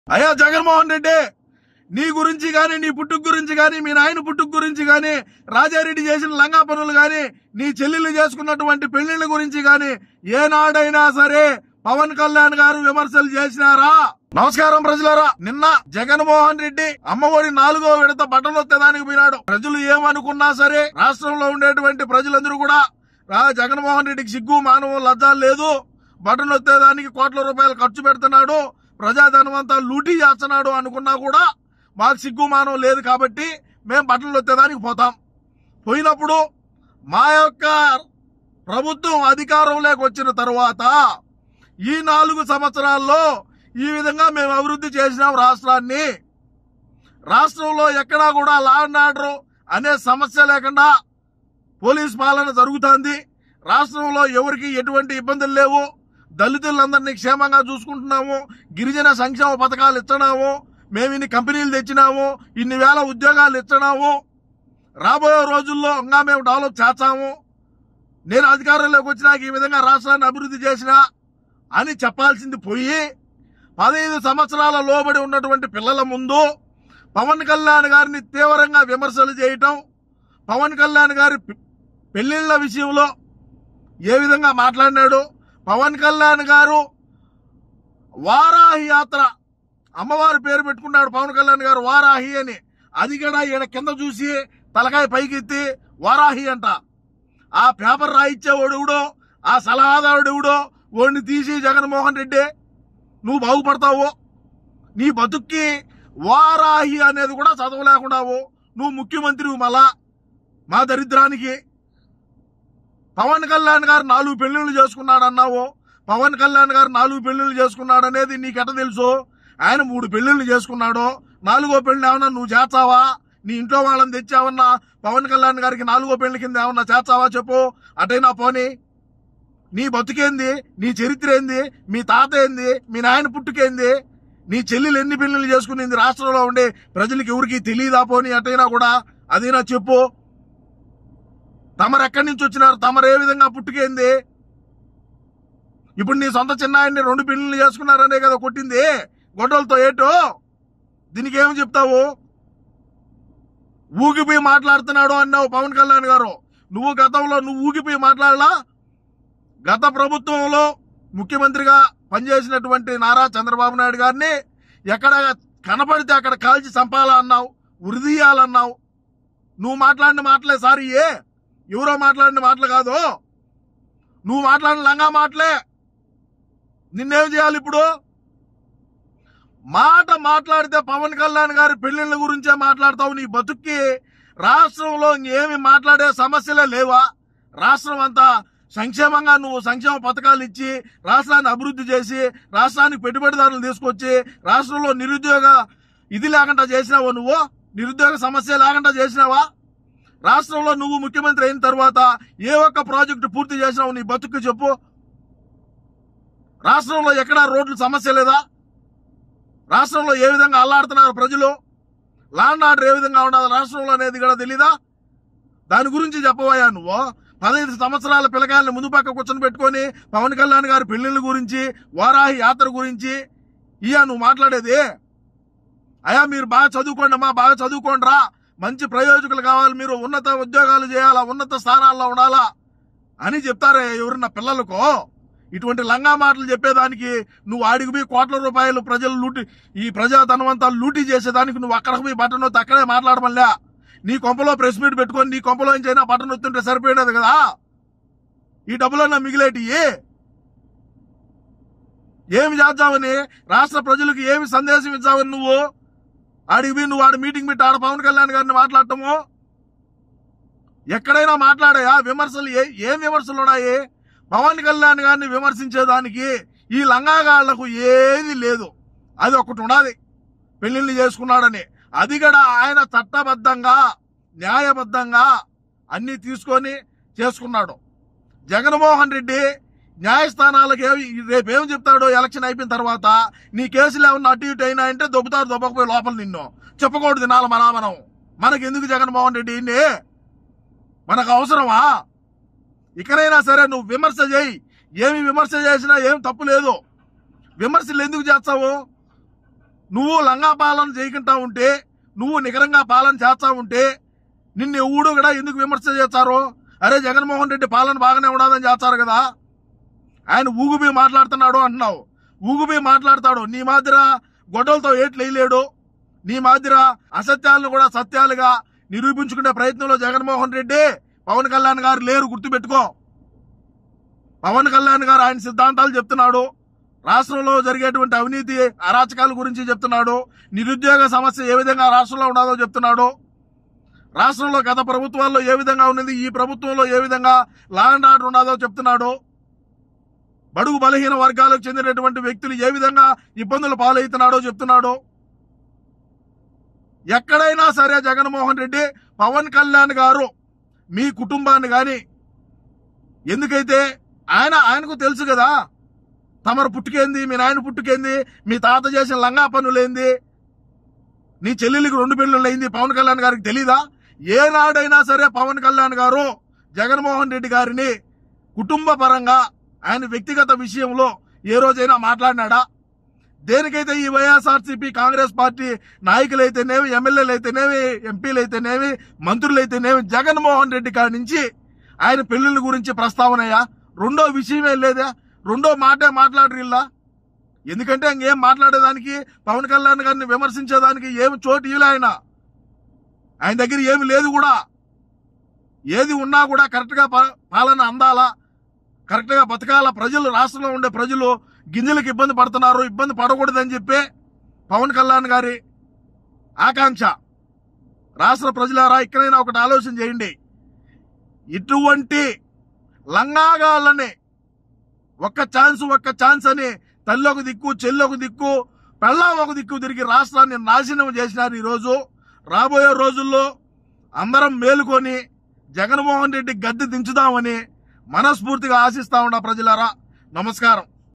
అయ్యా జగన్మోహన్ రెడ్డి నీ గురించి గాని నీ పుట్టుకు గురించి గాని మీ నాయన పుట్టుకు గురించి గాని రాజారెడ్డి చేసిన లంగా పనులు గాని నీ చెల్లెళ్ళు చేసుకున్నటువంటి పెళ్లిళ్ళ గురించి గాని ఏనాడైనా సరే పవన్ కళ్యాణ్ గారు విమర్శలు చేసినారా నమస్కారం ప్రజలారా నిన్న జగన్మోహన్ రెడ్డి అమ్మఒడి నాలుగో విడత బట్టలు వచ్చేదానికి పోయినాడు ప్రజలు ఏమనుకున్నా సరే రాష్ట్రంలో ఉండేటువంటి ప్రజలందరూ కూడా రా జగన్మోహన్ రెడ్డికి సిగ్గు మానవ లజ్జ లేదు బటన్ వచ్చేదానికి కోట్ల రూపాయలు ఖర్చు పెడుతున్నాడు ప్రజాధనం అంతా లూటీ చేస్తున్నాడు అనుకున్నా కూడా మాకు సిగ్గు మానవం లేదు కాబట్టి మేము బట్టలు వచ్చేదానికి పోతాం పోయినప్పుడు మా యొక్క ప్రభుత్వం అధికారంలోకి వచ్చిన తరువాత ఈ నాలుగు సంవత్సరాల్లో ఈ విధంగా మేము అభివృద్ధి చేసినాం రాష్ట్రాన్ని రాష్ట్రంలో ఎక్కడా కూడా లా అండ్ ఆర్డర్ అనే సమస్య లేకుండా పోలీస్ పాలన జరుగుతోంది రాష్ట్రంలో ఎవరికి ఎటువంటి ఇబ్బందులు లేవు దళితులందరినీ క్షేమంగా చూసుకుంటున్నాము గిరిజన సంక్షేమ పథకాలు ఇస్తున్నాము మేము ఇన్ని కంపెనీలు తెచ్చినాము ఇన్ని వేల ఉద్యోగాలు ఇస్తున్నాము రాబోయే రోజుల్లో ఇంకా మేము డెవలప్ చేస్తాము నేను అధికారంలోకి వచ్చినాక ఈ విధంగా రాష్ట్రాన్ని అభివృద్ధి చేసిన అని చెప్పాల్సింది పోయి పదహైదు సంవత్సరాల లోబడి ఉన్నటువంటి పిల్లల ముందు పవన్ కళ్యాణ్ గారిని తీవ్రంగా విమర్శలు చేయటం పవన్ కళ్యాణ్ గారి పె- పెళ్లిళ్ల విషయంలో ఏ విధంగా మాట్లాడినాడు పవన్ కళ్యాణ్ గారు వారాహి యాత్ర అమ్మవారి పేరు పెట్టుకున్నాడు పవన్ కళ్యాణ్ గారు వారాహి అని అది కూడా ఈయన కింద చూసి తలకాయ పైకెత్తి వారాహి అంట ఆ పేపర్ రాయిచ్చేవాడు ఎవడో ఆ సలహాదారుడు ఎవడో వాడిని తీసి జగన్మోహన్ రెడ్డి నువ్వు బాగుపడతావు నీ బతుక్కి వారాహి అనేది కూడా చదవలేకున్నావు నువ్వు ముఖ్యమంత్రి మళ్ళా మా దరిద్రానికి పవన్ కళ్యాణ్ గారు నాలుగు పెళ్లిళ్ళు చేసుకున్నాడు అన్నావు పవన్ కళ్యాణ్ గారు నాలుగు పెళ్లిళ్ళు చేసుకున్నాడు అనేది నీకెట తెలుసు ఆయన మూడు పెళ్లిళ్ళు చేసుకున్నాడు నాలుగో పెళ్లి ఏమన్నా నువ్వు చేస్తావా నీ ఇంట్లో వాళ్ళని తెచ్చావన్నా పవన్ కళ్యాణ్ గారికి నాలుగో పెళ్లి కింద ఏమన్నా చేస్తావా చెప్పు అటైనా పోనీ నీ బతుకేంది నీ చరిత్ర ఏంది మీ తాత ఏంది మీ నాయన పుట్టుకేంది నీ చెల్లెలు ఎన్ని పెళ్లిళ్ళు చేసుకునింది రాష్ట్రంలో ఉండే ప్రజలకి ఎవరికి తెలియదా పోనీ అటైనా కూడా అదైనా చెప్పు తమరు ఎక్కడి నుంచి వచ్చినారు తమరు ఏ విధంగా పుట్టుకేంది ఇప్పుడు నీ సొంత చిన్నాయన్ని రెండు పెళ్లిళ్ళు చేసుకున్నారనే కదా కొట్టింది గొడ్డలతో ఏటో దీనికి ఏమి చెప్తావు ఊగిపోయి మాట్లాడుతున్నాడు అన్నావు పవన్ కళ్యాణ్ గారు నువ్వు గతంలో నువ్వు ఊగిపోయి మాట్లాడలా గత ప్రభుత్వంలో ముఖ్యమంత్రిగా పనిచేసినటువంటి నారా చంద్రబాబు నాయుడు గారిని ఎక్కడ కనపడితే అక్కడ కాల్చి చంపాలా అన్నావు ఉరిదీయాలన్నావు నువ్వు మాట్లాడిన మాటలే సారీ ఏ ఎవరో మాట్లాడిన మాటలు కాదు నువ్వు మాట్లాడిన లంగా మాటలే నిన్నేం చేయాలి ఇప్పుడు మాట మాట్లాడితే పవన్ కళ్యాణ్ గారి పెళ్లిళ్ళ గురించే మాట్లాడతావు నీ బతుక్కి రాష్ట్రంలో ఏమి మాట్లాడే సమస్యలే లేవా రాష్ట్రం అంతా సంక్షేమంగా నువ్వు సంక్షేమ పథకాలు ఇచ్చి రాష్ట్రాన్ని అభివృద్ధి చేసి రాష్ట్రానికి పెట్టుబడిదారులు తీసుకొచ్చి రాష్ట్రంలో నిరుద్యోగ ఇది లేకుండా చేసినావా నువ్వు నిరుద్యోగ సమస్య లేకుండా చేసినావా రాష్ట్రంలో నువ్వు ముఖ్యమంత్రి అయిన తర్వాత ఏ ఒక్క ప్రాజెక్టు పూర్తి చేసినావు నీ బతుకు చెప్పు రాష్ట్రంలో ఎక్కడా రోడ్లు సమస్య లేదా రాష్ట్రంలో ఏ విధంగా అల్లాడుతున్నారు ప్రజలు లాండ్ ఆర్డర్ ఏ విధంగా ఉండదు రాష్ట్రంలో అనేది కూడా తెలీదా దాని గురించి చెప్పబోయా నువ్వు పదహైదు సంవత్సరాల పిల్లకాయలను ముందు పక్క కూర్చొని పెట్టుకొని పవన్ కళ్యాణ్ గారి పెళ్లిళ్ళ గురించి వారాహి యాత్ర గురించి ఇయా నువ్వు మాట్లాడేది అయ్యా మీరు బాగా చదువుకోండి అమ్మా బాగా చదువుకోండి రా మంచి ప్రయోజకులు కావాలి మీరు ఉన్నత ఉద్యోగాలు చేయాలా ఉన్నత స్థానాల్లో ఉండాలా అని చెప్తారే ఎవరన్నా పిల్లలకు ఇటువంటి లంగా మాటలు చెప్పేదానికి నువ్వు ఆడికి పోయి కోట్ల రూపాయలు ప్రజలు లూటి ఈ ప్రజాధనం అంతా లూటీ చేసేదానికి నువ్వు అక్కడికి పోయి బట్టన్ వస్తే అక్కడే మాట్లాడమల్లా నీ కొంపలో ప్రెస్ మీట్ పెట్టుకొని నీ కొంపలో నుంచి అయినా బట్టన్ వస్తుంటే సరిపోయినది కదా ఈ డబ్బులన్నా మిగిలేటి ఏమి చేద్దామని రాష్ట్ర ప్రజలకు ఏమి సందేశం ఇచ్చావని నువ్వు ఆడికి పోయి నువ్వు ఆడ మీటింగ్ పెట్టి ఆడ పవన్ కళ్యాణ్ గారిని మాట్లాడటము ఎక్కడైనా మాట్లాడాయా విమర్శలు ఏ ఏం విమర్శలు ఉన్నాయి పవన్ కళ్యాణ్ గారిని విమర్శించేదానికి ఈ లంగాగాళ్లకు ఏది లేదు అది ఒకటి ఉన్నది పెళ్లిళ్ళు చేసుకున్నాడని అది కూడా ఆయన చట్టబద్ధంగా న్యాయబద్ధంగా అన్ని తీసుకొని చేసుకున్నాడు జగన్మోహన్ రెడ్డి న్యాయస్థానాలకు ఏమి రేపేం చెప్తాడో ఎలక్షన్ అయిపోయిన తర్వాత నీ కేసులు ఏమన్నా అటు ఇటు అయినా అంటే దొబ్బుతారు దొబ్బకపోయి లోపల నిన్ను చెప్పకూడదు నాల మన మనం మనకి ఎందుకు జగన్మోహన్ రెడ్డి ఇన్ని మనకు అవసరమా ఇకనైనా సరే నువ్వు విమర్శ చేయి ఏమి విమర్శ చేసినా ఏం తప్పు లేదు విమర్శలు ఎందుకు చేస్తావు నువ్వు లంగా పాలన చేయకుండా ఉంటే నువ్వు నికరంగా పాలన చేస్తా ఉంటే నిన్ను ఎవడు కూడా ఎందుకు విమర్శ చేస్తారు అరే జగన్మోహన్ రెడ్డి పాలన బాగానే ఉండదని చేస్తారు కదా ఆయన ఊగుబి మాట్లాడుతున్నాడు అంటున్నావు ఊగుబి మాట్లాడతాడు నీ మాదిర గొడ్డలతో ఏట్లు వేయలేడు నీ మాదిర అసత్యాలను కూడా సత్యాలుగా నిరూపించుకునే ప్రయత్నంలో జగన్మోహన్ రెడ్డి పవన్ కళ్యాణ్ గారు లేరు గుర్తుపెట్టుకో పవన్ కళ్యాణ్ గారు ఆయన సిద్ధాంతాలు చెప్తున్నాడు రాష్ట్రంలో జరిగేటువంటి అవినీతి అరాచకాల గురించి చెప్తున్నాడు నిరుద్యోగ సమస్య ఏ విధంగా రాష్ట్రంలో ఉండదో చెప్తున్నాడు రాష్ట్రంలో గత ప్రభుత్వాల్లో ఏ విధంగా ఉన్నది ఈ ప్రభుత్వంలో ఏ విధంగా లా అండ్ ఆర్డర్ ఉండదో చెప్తున్నాడు బడుగు బలహీన వర్గాలకు చెందినటువంటి వ్యక్తులు ఏ విధంగా ఇబ్బందులు పాలవుతున్నాడో చెప్తున్నాడు ఎక్కడైనా సరే జగన్మోహన్ రెడ్డి పవన్ కళ్యాణ్ గారు మీ కుటుంబాన్ని గాని ఎందుకైతే ఆయన ఆయనకు తెలుసు కదా తమరు పుట్టుకేంది మీ నాయన పుట్టుకేంది మీ తాత చేసిన లంగా పనులేంది నీ చెల్లెలికి రెండు పెళ్ళిళ్ళు అయింది పవన్ కళ్యాణ్ గారికి తెలీదా ఏనాడైనా సరే పవన్ కళ్యాణ్ గారు జగన్మోహన్ రెడ్డి గారిని కుటుంబ పరంగా ఆయన వ్యక్తిగత విషయంలో ఏ రోజైనా మాట్లాడినాడా దేనికైతే ఈ వైఎస్ఆర్సీపీ కాంగ్రెస్ పార్టీ నాయకులైతేనేమి ఎమ్మెల్యేలు అయితేనేమి ఎంపీలు అయితేనేమి మంత్రులు అయితేనేమి జగన్మోహన్ రెడ్డి కాడి నుంచి ఆయన పెళ్లిళ్ళ గురించి ప్రస్తావనయ్యా రెండో విషయమే లేదా రెండో మాటే మాట్లాడరిల్లా ఎందుకంటే ఇంకేం మాట్లాడేదానికి పవన్ కళ్యాణ్ గారిని విమర్శించేదానికి ఏమి చోటు ఇవ్వలే ఆయన ఆయన దగ్గర ఏమి లేదు కూడా ఏది ఉన్నా కూడా కరెక్ట్గా పా- పాలన అందాలా కరెక్ట్గా బతకాల ప్రజలు రాష్ట్రంలో ఉండే ప్రజలు గింజలకు ఇబ్బంది పడుతున్నారు ఇబ్బంది పడకూడదని చెప్పి పవన్ కళ్యాణ్ గారి ఆకాంక్ష రాష్ట్ర ప్రజలారా ఇక్కడైనా ఒకటి ఆలోచన చేయండి ఇటువంటి లంగాగాళ్ళని ఒక్క ఛాన్స్ ఒక్క ఛాన్స్ అని తల్లి ఒక దిక్కు చెల్లి ఒక దిక్కు పెళ్ళాం ఒక దిక్కు తిరిగి రాష్ట్రాన్ని నాశనం చేసినారు ఈరోజు రాబోయే రోజుల్లో అందరం మేలుకొని జగన్మోహన్ రెడ్డి గద్దె దించుదామని మనస్ఫూర్తిగా ఆశిస్తా ఉన్నా ప్రజలారా నమస్కారం